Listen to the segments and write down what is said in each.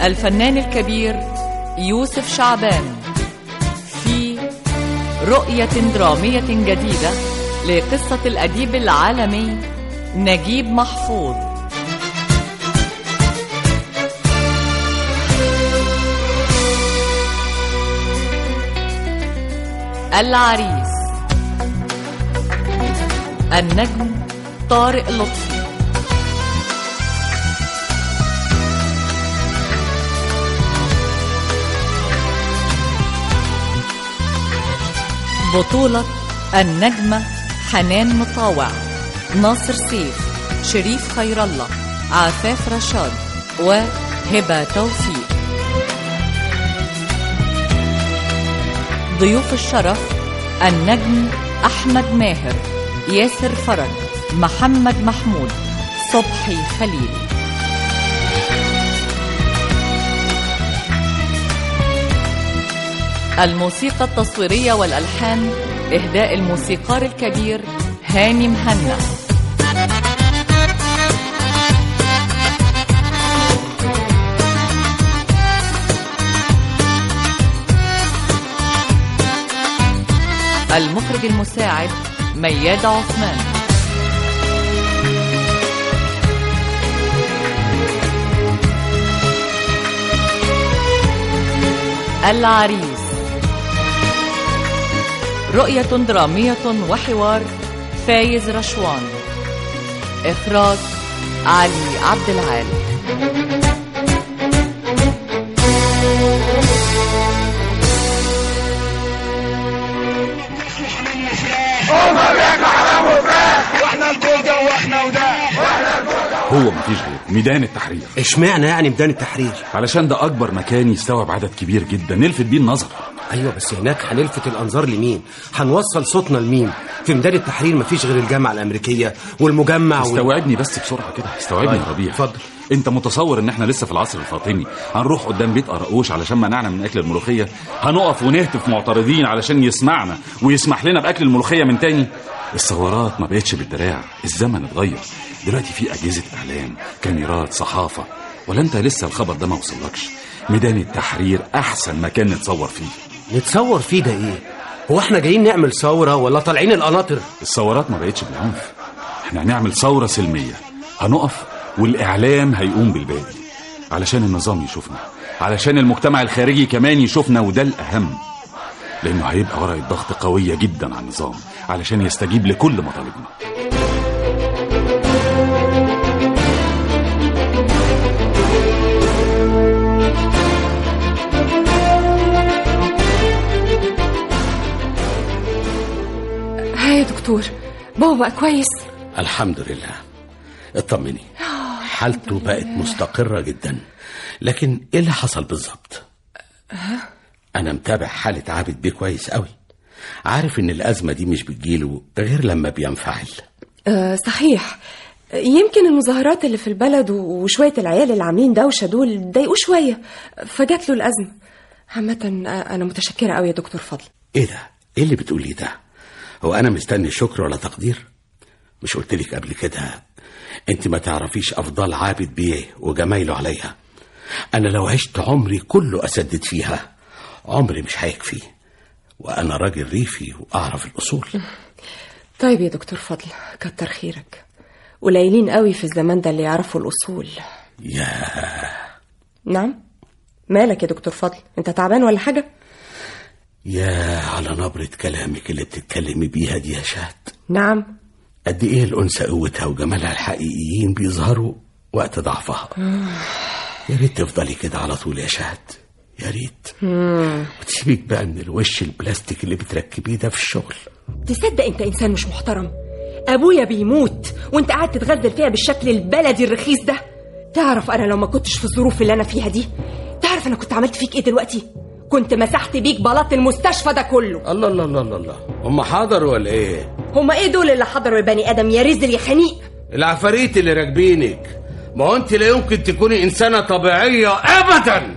الفنان الكبير يوسف شعبان في رؤية درامية جديدة لقصة الأديب العالمي نجيب محفوظ العريس النجم طارق لطفي بطولة النجمة حنان مطاوع ناصر سيف شريف خير الله عفاف رشاد وهبة توفيق ضيوف الشرف النجم أحمد ماهر ياسر فرج محمد محمود صبحي خليل الموسيقى التصويرية والألحان إهداء الموسيقار الكبير هاني مهنا المخرج المساعد مياد عثمان العريس رؤية درامية وحوار فايز رشوان إخراج علي عبد العال واحنا الجوده واحنا وده هو مفيش غيره ميدان التحرير اشمعنى يعني ميدان التحرير علشان ده اكبر مكان يستوعب عدد كبير جدا نلفت بيه النظر ايوه بس هناك هنلفت الانظار لمين هنوصل صوتنا لمين في ميدان التحرير مفيش غير الجامعه الامريكيه والمجمع وال... استوعبني بس بسرعه كده استوعبني يا طيب، ربيع اتفضل. انت متصور ان احنا لسه في العصر الفاطمي هنروح قدام بيت قرقوش علشان منعنا من اكل الملوخيه هنقف ونهتف معترضين علشان يسمعنا ويسمح لنا باكل الملوخيه من تاني الثورات ما بقتش بالدراع الزمن اتغير دلوقتي في اجهزه اعلام كاميرات صحافه ولا انت لسه الخبر ده ما وصلكش ميدان التحرير احسن مكان نتصور فيه نتصور فيه ده ايه هو احنا جايين نعمل ثوره ولا طالعين القناطر الثورات ما بقتش بالعنف احنا هنعمل ثورة سلمية هنقف والإعلام هيقوم بالباقي علشان النظام يشوفنا علشان المجتمع الخارجي كمان يشوفنا وده الأهم لأنه هيبقى ورقة ضغط قوية جدا على النظام علشان يستجيب لكل مطالبنا ها يا دكتور بابا بقى كويس الحمد لله اطمني حالته بقت مستقرة جدا لكن ايه اللي حصل بالظبط انا متابع حالة عابد بيه كويس قوي عارف ان الازمة دي مش بتجيله غير لما بينفعل آه صحيح يمكن المظاهرات اللي في البلد و- وشوية العيال اللي عاملين دوشة دول ضايقوه شوية فجات له الأزمة عامة آه، أنا متشكرة قوي يا دكتور فضل ايه ده ايه اللي بتقوليه ده هو انا مستني شكر ولا تقدير مش قلت لك قبل كده انت ما تعرفيش افضال عابد بيه وجمايله عليها انا لو عشت عمري كله اسدد فيها عمري مش هيكفي وانا راجل ريفي واعرف الاصول طيب يا دكتور فضل كتر خيرك قليلين قوي في الزمان ده اللي يعرفوا الأصول يا نعم مالك يا دكتور فضل انت تعبان ولا حاجة يا على نبرة كلامك اللي بتتكلمي بيها دي يا شهد نعم قد ايه الانثى قوتها وجمالها الحقيقيين بيظهروا وقت ضعفها يا ريت تفضلي كده على طول يا شهد يا ريت وتسيبك بقى من الوش البلاستيك اللي بتركبيه ده في الشغل تصدق انت انسان مش محترم ابويا بيموت وانت قاعد تتغزل فيها بالشكل البلدي الرخيص ده تعرف انا لو ما كنتش في الظروف اللي انا فيها دي تعرف انا كنت عملت فيك ايه دلوقتي كنت مسحت بيك بلاط المستشفى ده كله الله الله الله الله الله هم حضروا ولا ايه هما ايه دول اللي حضروا البني ادم يا رزل يا خنيق العفاريت اللي راكبينك ما هو انت لا يمكن تكوني انسانه طبيعيه ابدا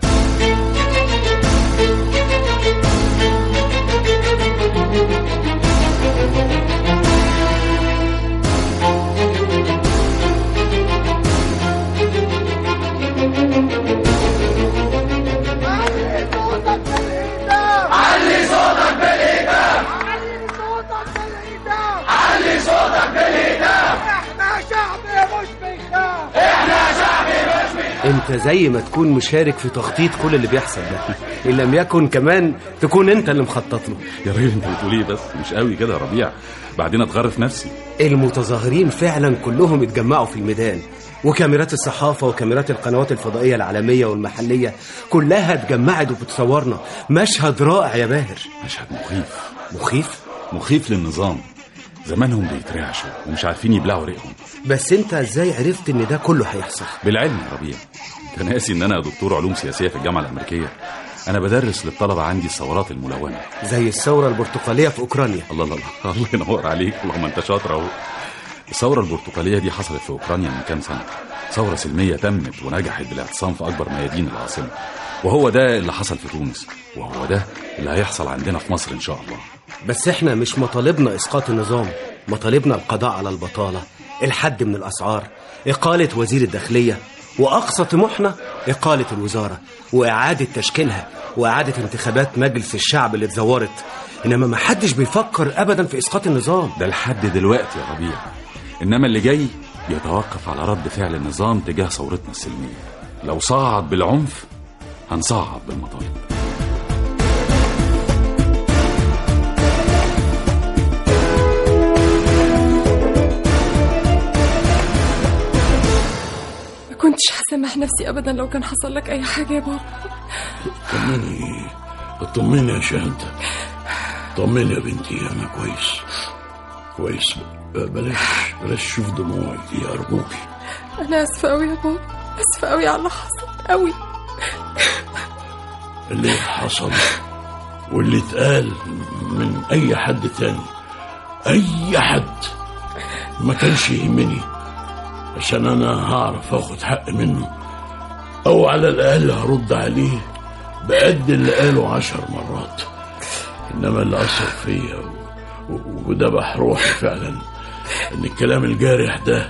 انت زي ما تكون مشارك في تخطيط كل اللي بيحصل ده ان لم يكن كمان تكون انت اللي مخطط له يا راجل انت بتقول ايه بس مش قوي كده يا ربيع بعدين اتغرف نفسي المتظاهرين فعلا كلهم اتجمعوا في الميدان وكاميرات الصحافة وكاميرات القنوات الفضائية العالمية والمحلية كلها اتجمعت وبتصورنا مشهد رائع يا باهر مشهد مخيف مخيف مخيف للنظام زمانهم بيترعشوا ومش عارفين يبلعوا ريقهم بس انت ازاي عرفت ان ده كله هيحصل بالعلم يا ربيع انت ناسي ان انا دكتور علوم سياسيه في الجامعه الامريكيه انا بدرس للطلبه عندي الثورات الملونه زي الثورة البرتقالية في اوكرانيا الله الله الله الله ينور عليك اللهم انت شاطر اهو الثوره البرتقاليه دي حصلت في اوكرانيا من كام سنه ثوره سلميه تمت ونجحت بالاعتصام في اكبر ميادين العاصمه وهو ده اللي حصل في تونس وهو ده اللي هيحصل عندنا في مصر ان شاء الله بس احنا مش مطالبنا اسقاط النظام مطالبنا القضاء على البطالة الحد من الاسعار اقالة وزير الداخلية واقصى طموحنا اقالة الوزارة واعادة تشكيلها واعادة انتخابات مجلس الشعب اللي اتزورت انما ما حدش بيفكر ابدا في اسقاط النظام ده لحد دلوقتي يا ربيع انما اللي جاي يتوقف على رد فعل النظام تجاه ثورتنا السلميه لو صعد بالعنف هنصعد بالمطالب ما كنتش هسامح نفسي ابدا لو كان حصل لك اي حاجه يا بابا طمني اطمني يا شهد طمني يا بنتي انا كويس كويس بلاش بلاش شوف دموعك دي ارجوكي انا اسفه قوي يا بابا اسفه قوي على اللي حصل قوي اللي حصل واللي اتقال من اي حد تاني اي حد ما كانش يهمني عشان انا هعرف اخد حق منه او على الاقل هرد عليه بقد اللي قاله عشر مرات انما اللي اثر فيا و- و- وذبح روحي فعلا ان الكلام الجارح ده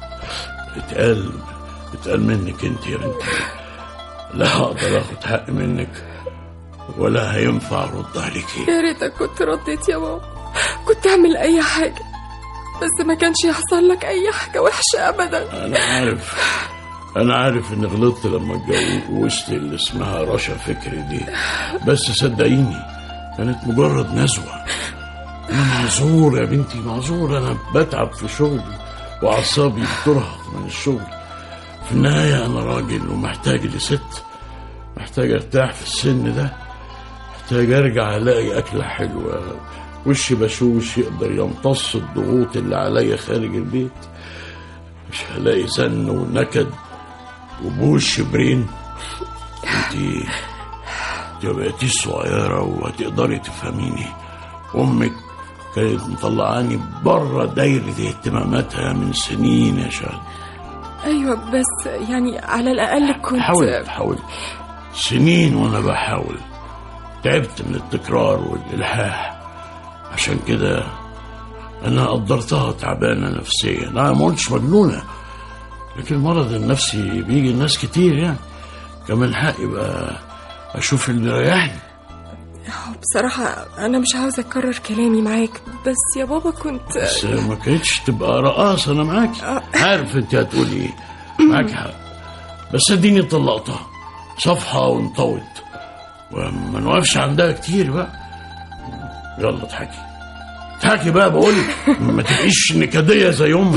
اتقال اتقال منك انت يا بنتي لا هقدر اخد حق منك ولا هينفع ارد عليكي يا ريتك كنت رديت يا بابا كنت اعمل اي حاجه بس ما كانش يحصل لك اي حاجه وحشه ابدا انا عارف انا عارف اني غلطت لما اتجوزت اللي اسمها رشا فكري دي بس صدقيني كانت مجرد نزوه انا معذور يا بنتي معذور انا بتعب في شغلي واعصابي بترهق من الشغل في النهايه انا راجل ومحتاج لست محتاج ارتاح في السن ده محتاج ارجع الاقي اكله حلوه وشي بشوش يقدر يمتص الضغوط اللي عليا خارج البيت مش هلاقي زن ونكد وبوش شبرين انتي انتي ما بقيتيش صغيرة وهتقدري تفهميني أمك كانت مطلعاني بره دايرة اهتماماتها من سنين يا شهد ايوه بس يعني على الاقل كنت حاولت حاولت سنين وانا بحاول تعبت من التكرار والالحاح عشان كده انا قدرتها تعبانه نفسيا انا ما قلتش مجنونه لكن المرض النفسي بيجي لناس كتير يعني كمان حقي بقى اشوف اللي يريحني بصراحه انا مش عاوزه اكرر كلامي معاك بس يا بابا كنت بس ما كانتش تبقى رقاصه انا معاكي عارف انت هتقولي ايه معاكي حق بس اديني طلقتها صفحه وانطوت وما نوقفش عندها كتير بقى يلا اضحكي اضحكي بقى بقول ما تبقيش نكديه زي امك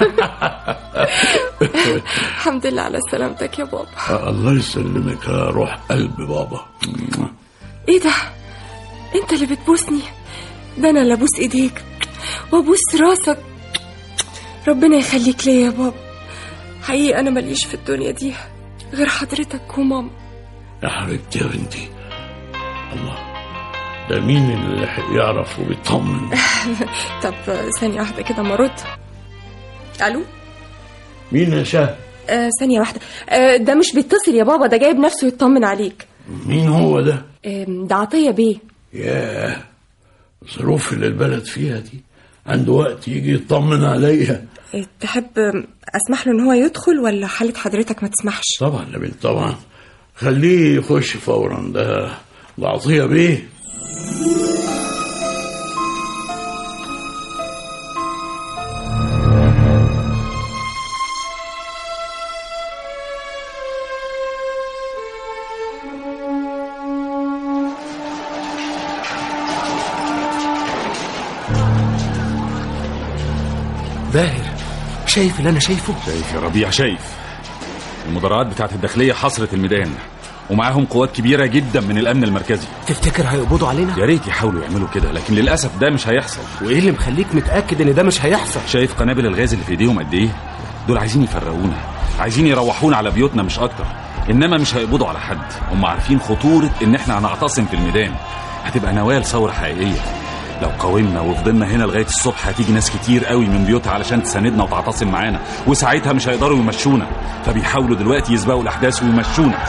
الحمد لله على سلامتك يا بابا الله يسلمك يا روح قلب بابا ايه ده انت اللي بتبوسني ده انا اللي ابوس ايديك وابوس راسك ربنا يخليك ليا يا بابا حقيقي انا ماليش في الدنيا دي غير حضرتك وماما يا حبيبتي يا بنتي الله ده مين اللي يعرف وبيطمن طب ثانية واحدة كده ما ارد الو مين يا شاه آه ثانية واحدة آه ده مش بيتصل يا بابا ده جايب نفسه يطمن عليك مين هو ده آه ده عطية بيه ياه الظروف اللي البلد فيها دي عنده وقت يجي يطمن عليا آه تحب اسمح له ان هو يدخل ولا حالة حضرتك ما تسمحش طبعا يا بنت طبعا خليه يخش فورا ده ده عطيه بيه باهر شايف اللي انا شايفه شايف يا ربيع شايف المدرعات بتاعت الداخلية حصرت الميدان ومعاهم قوات كبيرة جدا من الأمن المركزي تفتكر هيقبضوا علينا يا ريت يحاولوا يعملوا كده لكن للأسف ده مش هيحصل وايه اللي مخليك متاكد ان ده مش هيحصل شايف قنابل الغاز اللي في ايديهم قد ايه دول عايزين يفرقونا عايزين يروحونا على بيوتنا مش اكتر انما مش هيقبضوا على حد هم عارفين خطورة ان احنا هنعتصم في الميدان هتبقى نواة ثورة حقيقية لو قاومنا وفضلنا هنا لغاية الصبح هتيجي ناس كتير قوي من بيوتها علشان تساندنا وتعتصم معانا وساعتها مش هيقدروا يمشونا فبيحاولوا دلوقتي يسبقوا الأحداث ويمشونا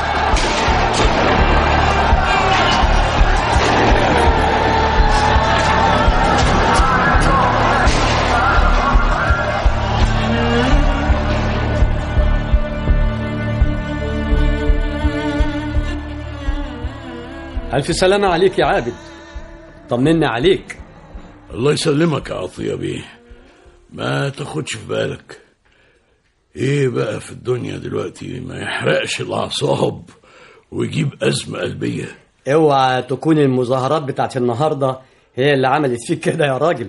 ألف سلامة عليك يا عابد طمنا عليك الله يسلمك يا عطية بيه ما تاخدش في بالك ايه بقى في الدنيا دلوقتي ما يحرقش الاعصاب ويجيب ازمه قلبيه اوعى تكون المظاهرات بتاعت النهاردة هي اللي عملت فيك كده يا راجل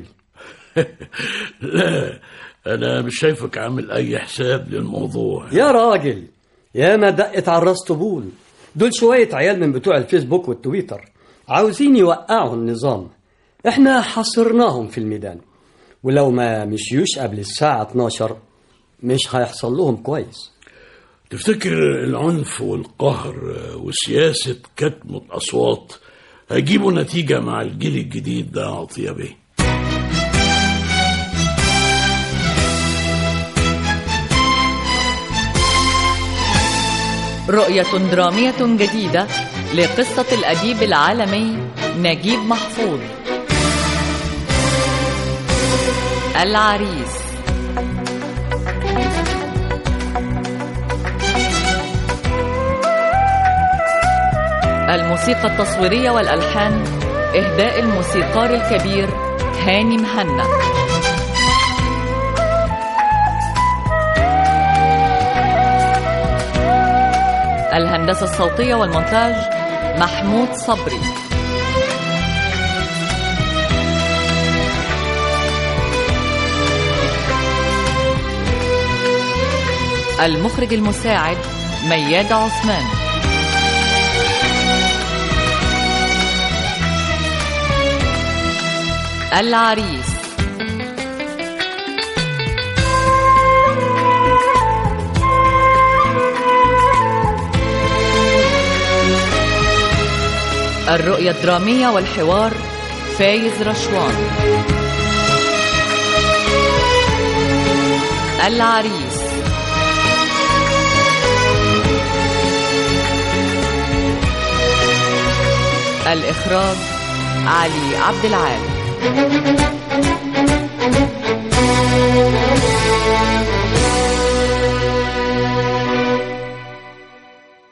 لا انا مش شايفك عامل اي حساب للموضوع يا راجل يا ما دقت على الراس طبول دول شوية عيال من بتوع الفيسبوك والتويتر عاوزين يوقعوا النظام احنا حصرناهم في الميدان ولو ما مشيوش قبل الساعة 12 مش هيحصل لهم كويس تفتكر العنف والقهر وسياسه كتم الاصوات هيجيبوا نتيجه مع الجيل الجديد ده يا عطيه بيه رؤية درامية جديدة لقصة الأديب العالمي نجيب محفوظ العريس الموسيقى التصويرية والألحان إهداء الموسيقار الكبير هاني مهنا الهندسة الصوتية والمونتاج محمود صبري المخرج المساعد مياد عثمان العريس الرؤية الدرامية والحوار فايز رشوان العريس الإخراج علي عبد العال